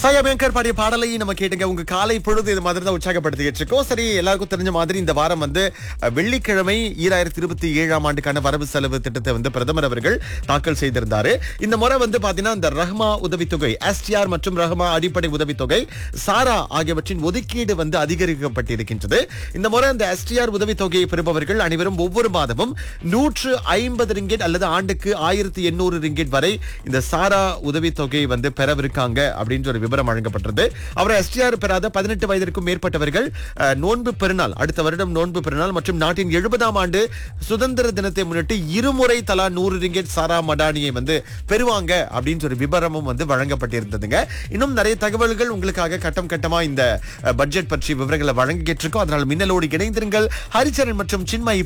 சாயா பேங்கர் பாடிய பாடலை நம்ம கேட்டுங்க உங்க காலை பொழுது இது மாதிரி தான் உற்சாகப்படுத்திட்டு இருக்கோம் சரி எல்லாருக்கும் தெரிஞ்ச மாதிரி இந்த வாரம் வந்து அஹ், வெள்ளிக்கிழமை ஈராயிரத்தி இருபத்தி ஏழாம் ஆண்டுக்கான வரவு செலவு திட்டத்தை வந்து பிரதமர் அவர்கள் தாக்கல் செய்திருந்தாரு இந்த முறை வந்து பாத்தீங்கன்னா இந்த ரஹ்மா உதவித்தொகை எஸ்டிஆர் மற்றும் ரஹ்மா அடிப்படை உதவித்தொகை சாரா ஆகியவற்றின் ஒதுக்கீடு வந்து அதிகரிக்கப்பட்டிருக்கின்றது இந்த முறை இந்த எஸ்டிஆர் உதவித்தொகையை பெறுபவர்கள் அனைவரும் ஒவ்வொரு மாதமும் நூற்று ஐம்பது ரிங்கெட் அல்லது ஆண்டுக்கு ஆயிரத்தி எண்ணூறு ரிங்கெட் வரை இந்த சாரா உதவித்தொகையை வந்து பெறவிருக்காங்க அப்படின்ற ஒரு விவரம் வழங்கப்பட்டது அவர் எஸ்டிஆர் பெறாத பதினெட்டு வயதிற்கும் மேற்பட்டவர்கள் அஹ், நோன்பு பெருநாள் அடுத்த வருடம் நோன்பு பெருநாள் மற்றும் நாட்டின் எழுபதாம் ஆண்டு சுதந்திர தினத்தை முன்னிட்டு இருமுறை தலா நூறு ரிங்கெட் சாரா மடானியை வந்து பெறுவாங்க அப்படின்ற ஒரு விவரமும் வந்து வழங்கப்பட்டிருந்ததுங்க இன்னும் நிறைய தகவல்கள் உங்களுக்காக கட்டம் கட்டமா இந்த அஹ், பட்ஜெட் பற்றி விவரங்களை வழங்கிட்டு இருக்கோம் அதனால் மின்னலோடு இணைந்திருங்கள் ஹரிச்சரன் மற்றும் சின்மயி